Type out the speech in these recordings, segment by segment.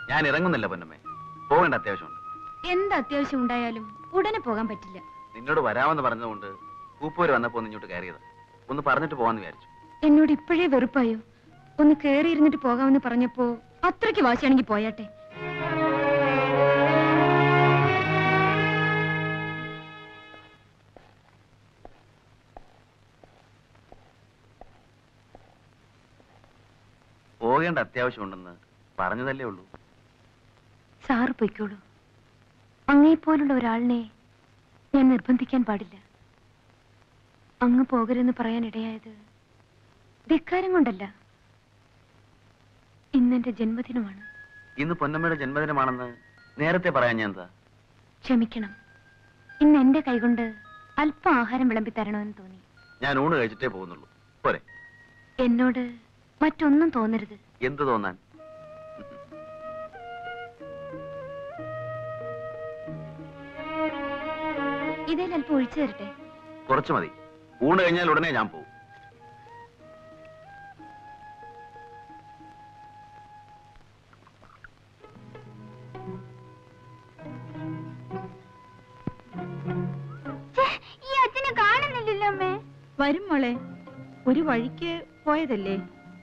ഞാൻ ഇറങ്ങുന്നില്ല പൊന്നമ്മേ പോകേണ്ട അത്യാവശ്യമുണ്ട് എന്ത് അത്യാവശ്യം ഉണ്ടായാലും ഉടനെ പോകാൻ പറ്റില്ല നിന്നോട് വരാമെന്ന് പറഞ്ഞതുകൊണ്ട് പൂപ്പൂര് വന്നപ്പോ ഒന്ന് ഇങ്ങോട്ട് കയറിയത് ഒന്ന് പറഞ്ഞിട്ട് പോവാന്ന് വിചാരിച്ചു എന്നോട് ഇപ്പോഴേ വെറുപ്പായോ ഒന്ന് കേറി ഇരുന്നിട്ട് പോകാമെന്ന് പറഞ്ഞപ്പോ അത്രയ്ക്ക് വാശിയാണെങ്കിൽ പോയാട്ടെ പോകേണ്ട അത്യാവശ്യമുണ്ടെന്ന് പറഞ്ഞതല്ലേ ഉള്ളൂ സാറ് പൊയ്ക്കോളൂ അങ്ങേപ്പോലുള്ള ഒരാളിനെ ഞാൻ നിർബന്ധിക്കാൻ പാടില്ല അങ്ങ് പോകരുതെന്ന് പറയാൻ ഇടയായത് ധിക്കാരം കൊണ്ടല്ല ഇന്നെന്റെ ജന്മദിനമാണ് ഇന്ന് പൊന്നമ്മയുടെ ജന്മദിനമാണെന്ന് നേരത്തെ പറയാൻ ഞാൻ എന്താ ക്ഷമിക്കണം ഇന്ന് എന്റെ കൈകൊണ്ട് അല്പം ആഹാരം വിളമ്പി തരണമെന്ന് തോന്നി ഞാൻ ഊണ് കഴിച്ചിട്ടേ പോകുന്നുള്ളൂ പോരെ എന്നോട് മറ്റൊന്നും തോന്നരുത് എന്ത് തോന്നാൻ ഇതേൽ അല്പം ഒഴിച്ചു തരട്ടെ കുറച്ച് മതി ഊണ് കഴിഞ്ഞാൽ ഉടനെ ഞാൻ പോകും ഈ അച്ഛനെ കാണുന്നില്ലല്ലോ അമ്മേ വരും മോളെ ഒരു വഴിക്ക് പോയതല്ലേ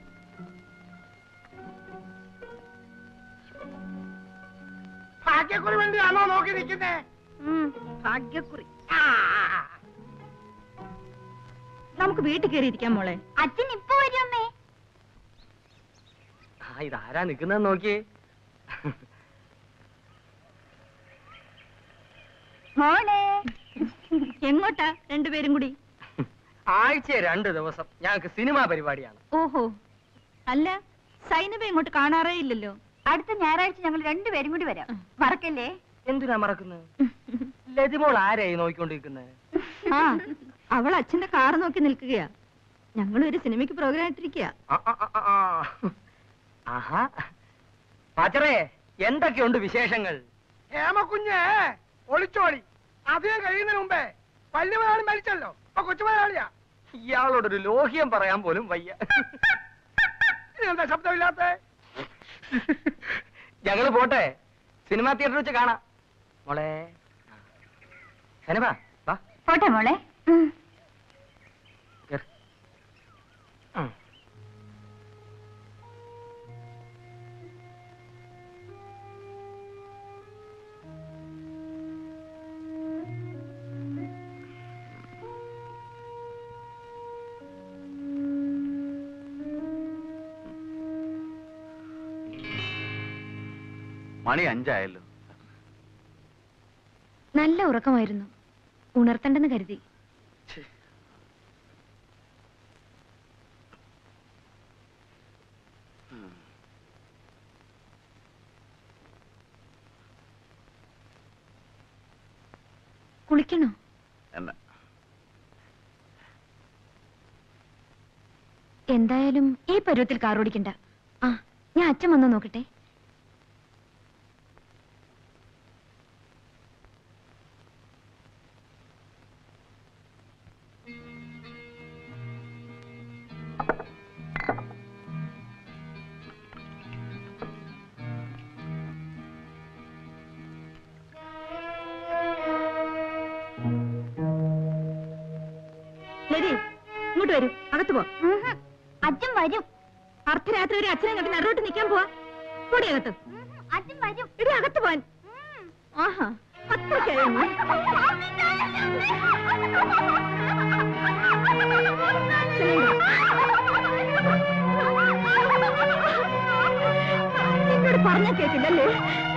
ഭാഗ്യക്കുറി വേണ്ടിയാണോ നോക്കി നിൽക്കുന്നേ ഭാഗ്യക്കുറി നമുക്ക് വീട്ടിൽ കയറിയിരിക്കാം മോളെ അച്ഛൻ ഇപ്പൊ വരും അമ്മേ ആ ഇതാരാ നിക്കുന്നത് നോക്കിയേ മോളെ എങ്ങോട്ടാ രണ്ടുപേരും കൂടി ആഴ്ച രണ്ട് ദിവസം ഞങ്ങൾക്ക് സിനിമാ പരിപാടിയാണ് ഓഹോ അല്ല സൈനബ ഇങ്ങോട്ട് കാണാറേ ഇല്ലല്ലോ അടുത്ത ഞായറാഴ്ച ഞങ്ങൾ രണ്ടുപേരും കൂടി വരാം മറക്കല്ലേ എന്തിനാ മറക്കുന്നത് ലതിമോൾ ആരായി നോക്കിക്കൊണ്ടിരിക്കുന്നത് ആ അവൾ അച്ഛന്റെ കാർ നോക്കി നിൽക്കുകയാ ഞങ്ങൾ ഒരു സിനിമയ്ക്ക് പ്രോഗ്രാം ഇട്ടിരിക്കുക ആഹാ പാച്ചറേ എന്തൊക്കെയുണ്ട് വിശേഷങ്ങൾ ഹേമക്കുഞ്ഞ് ഒളിച്ചോടി അധികം കഴിയുന്നതിന് മുമ്പേ വലിയ മലയാളി മരിച്ചല്ലോ ഇപ്പൊ കൊച്ചു മലയാളിയാ ഇയാളോടൊരു ലോഹ്യം പറയാൻ പോലും വയ്യ ഇനി എന്താ ശബ്ദമില്ലാത്ത ഞങ്ങള് പോട്ടെ സിനിമാ തിയേറ്ററിൽ വെച്ച് കാണാം മോളെ സിനിമ വാ പോട്ടെ മോളെ കേറ്. ഉം. മണി അഞ്ചായല്ലോ നല്ല ഉറക്കമായിരുന്നു ഉണർത്തണ്ടെന്ന് കരുതി കുളിക്കണോ വേണ്ട എന്തായാലും ഈ പരുവത്തിൽ കാർ ഓടിക്കണ്ട ആ ഞാൻ അച്ഛൻ വന്ന് നോക്കട്ടെ ലതി ഇങ്ങോട്ട് വരൂ അകത്ത് പോ ഉഹും. അച്ഛൻ വരും അർദ്ധരാത്രി ഒരു അച്ഛനെ കണ്ട് നടുവിട്ട് നിൽക്കാൻ പോവാ കൂടി അകത്ത് ഉഹും. അച്ഛൻ വരും ഇടി അകത്ത് പോവാൻ ആഹാ അത്രയ്ക്കായോ നീ? എന്നോട് പറഞ്ഞ കേട്ടില്ലല്ലേ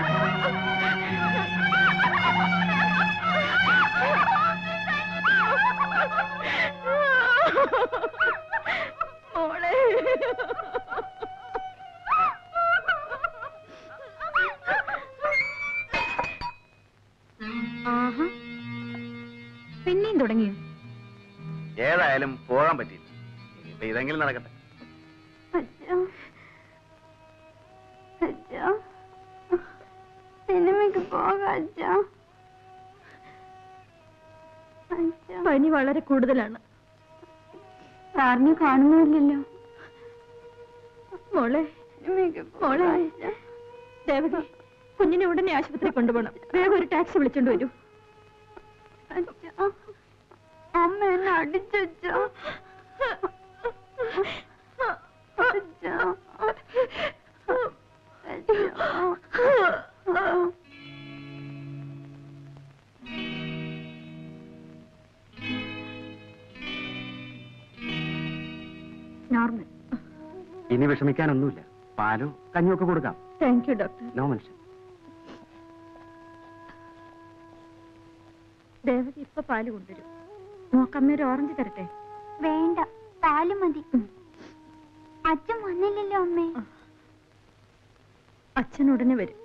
മോളെ ആഹാ പിന്നെയും തുടങ്ങിയോ ഏതായാലും പോകാൻ പറ്റിയില്ല ഇപ്പൊ ഇതെങ്കിലും നടക്കട്ടെ അച്ഛാ അച്ഛാ സിനിമയ്ക്ക് പോകാം അച്ഛാ അച്ഛാ പനി വളരെ കൂടുതലാണ് സാറിനെ കാണുന്നില്ലല്ലോ മോളെ സിനിമയ്ക്ക് മോളെ. പോകാം അച്ഛാ ദേവകി കുഞ്ഞിനെ ഉടനെ ആശുപത്രി കൊണ്ടുപോകണം വേഗം ഒരു ടാക്സി വിളിച്ചോണ്ട് വരൂ അമ്മ എന്നെ അടിച്ചോ നോർമൽ ഇനി വിഷമിക്കാനൊന്നുമില്ല പാലോ കഞ്ഞിയോ ഒക്കെ കൊടുക്കാം താങ്ക് യു ഡോക്ടർ നോ മനുഷ്യൻ ദേവകി ഇപ്പൊ പാല് കൊണ്ടുവരും നോക്കമ്മ ഒരു ഓറഞ്ച് തരട്ടെ വേണ്ട പാല് മതി അച്ഛൻ വന്നില്ലല്ലോ അമ്മേ അച്ഛൻ ഉടനെ വരും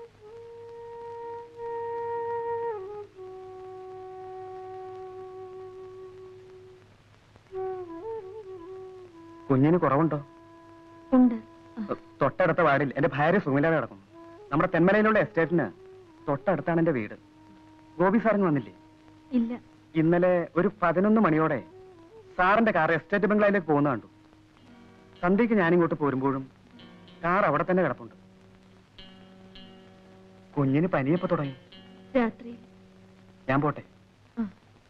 കുഞ്ഞിന് കുറവുണ്ടോ ഉണ്ട് തൊട്ടടുത്ത വാർഡിൽ എന്റെ ഭാര്യ സുമിലാതെ കിടക്കുന്നു നമ്മുടെ തെന്മലയിലുള്ള എസ്റ്റേറ്റിന് തൊട്ടടുത്താണ് എന്റെ വീട് ഗോപി സാറിന് വന്നില്ലേ ഇല്ല ഇന്നലെ ഒരു പതിനൊന്ന് മണിയോടെ സാറിന്റെ കാർ എസ്റ്റേറ്റ് ബംഗ്ലാവിലേക്ക് പോകുന്ന കണ്ടു സന്ധ്യക്ക് ഞാനിങ്ങോട്ട് പോരുമ്പോഴും കാർ അവിടെ തന്നെ കിടപ്പുണ്ട് കുഞ്ഞിന് പനിയപ്പോ തുടങ്ങി രാത്രി ഞാൻ പോട്ടെ ആ.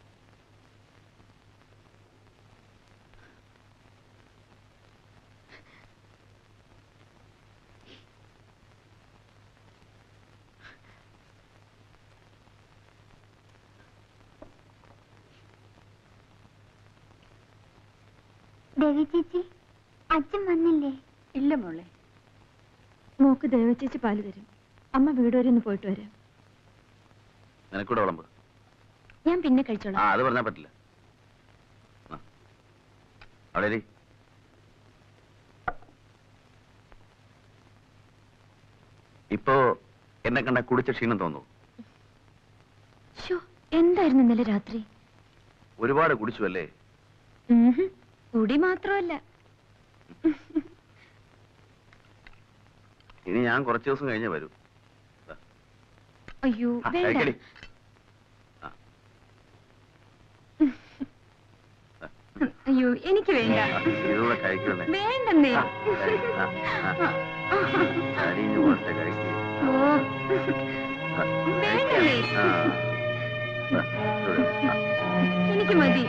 ദേവി ചേച്ചി അച്ഛൻ വന്നില്ലേ ഇല്ല മോളെ മോക്ക് ദേവചേച്ചി പാല് തരും അമ്മ വീട് വരെ ഒന്ന് പോയിട്ട് വരാം നിനക്കൂടെ വിളമ്പ് ഞാൻ പിന്നെ ആ കഴിച്ചോളാം അത് പറഞ്ഞാൽ പറ്റില്ല ആ. അവിടെ ഇരി. ഇപ്പോ എന്നെ കണ്ട കുടിച്ച ക്ഷീണം തോന്നുന്നു ശോ എന്തായിരുന്നു ഇന്നലെ രാത്രി ഒരുപാട് കുടിച്ചു അല്ലേ ഉംഹും. കുടി മാത്രമല്ല ഇനി ഞാൻ കുറച്ച് ദിവസം കഴിഞ്ഞേ വരൂ അയ്യോ ആ, വേണ്ട കഴിക്കടി. ആ, അയ്യോ എനിക്ക് വേണ്ട ആ, ഇതുകൂടെ കഴിക്കണേ വേണ്ടെന്നേ ആ, കഴി. ആ, ആ. അരിഞ്ഞു പോട്ടെ കഴിക്ക്. ഓ ആ, വേണ്ടന്നേ ആ. ആ, ഇവിടെ. ആ. എനിക്ക് മതി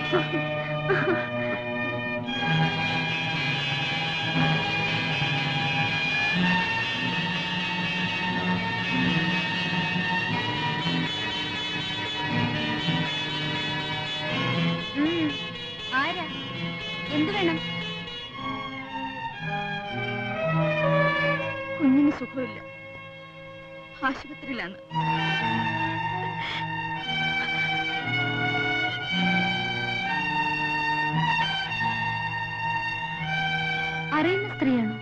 ഉം. ആരാ എന്ത് വേണം കുഞ്ഞിന് സുഖമില്ല ആശുപത്രിയിലാണ് അറിയുന്ന സ്ത്രീയാണോ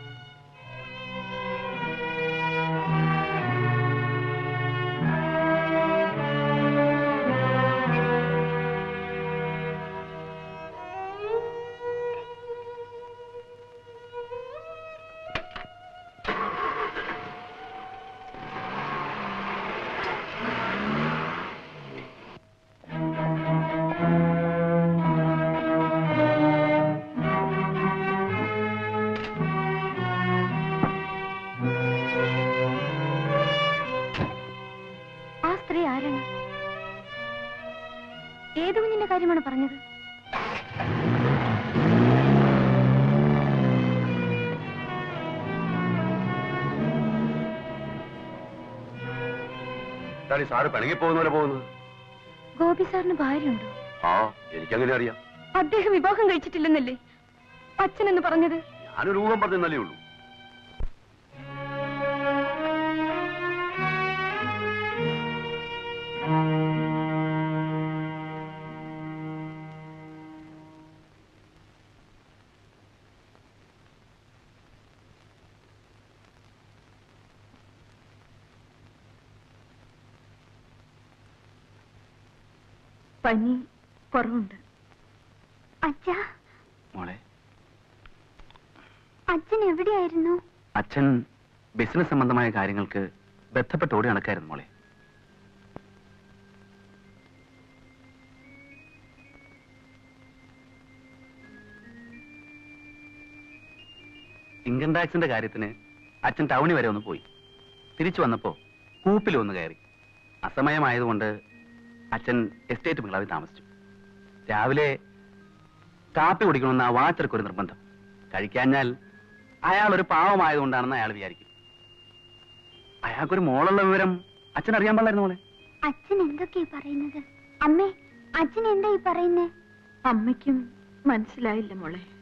ആ സ്ത്രീ ആരാണ് ഏത് കുഞ്ഞിന്റെ കാര്യമാണ് പറഞ്ഞത് എന്താണ് ഈ സാറ് പിണങ്ങി പോകുന്ന പോലെ പോകുന്നത് ഗോപി സാറിന് ഭാര്യയുണ്ടോ ആ എനിക്കങ്ങനെ അറിയാം അദ്ദേഹം വിവാഹം കഴിച്ചിട്ടില്ലെന്നല്ലേ അച്ഛനെന്ന് പറഞ്ഞത് ഞാനൊരു ഊഹം പറഞ്ഞെന്നല്ലേ ഉള്ളൂ പനി കുറവുണ്ട് അച്ഛാ മോളെ അച്ഛൻ എവിടെയായിരുന്നു അച്ഛൻ ബിസിനസ് സംബന്ധമായ കാര്യങ്ങൾക്ക് ബന്ധപ്പെട്ട് ഓടി നടക്കായിരുന്നു മോളെ ഇൻകം ടാക്സിന്റെ കാര്യത്തിന് അച്ഛൻ ടൗണിൽ വരെ ഒന്ന് പോയി തിരിച്ചു വന്നപ്പോ കൂപ്പിൽ ഒന്ന് കയറി അസമയമായതുകൊണ്ട് അച്ഛൻ എസ്റ്റേറ്റ് ബംഗ്ലാവിൽ താമസിച്ചു രാവിലെ കാപ്പി കുടിക്കണമെന്ന ആ വാച്ചർക്ക് ഒരു നിർബന്ധം കഴിക്കാഞ്ഞാൽ അയാൾ ഒരു പാവമായതുകൊണ്ടാണെന്ന് അയാൾ വിചാരിക്കും അയാൾക്കൊരു മോളുള്ള വിവരം അച്ഛൻ അറിയാൻ പാടില്ലായിരുന്നു മോളെ അച്ഛൻ എന്തൊക്കെയാ പറയുന്നത് അമ്മേ അച്ഛൻ എന്താ ഈ പറയുന്നേ അമ്മയ്ക്കും മനസ്സിലായില്ല മോളെ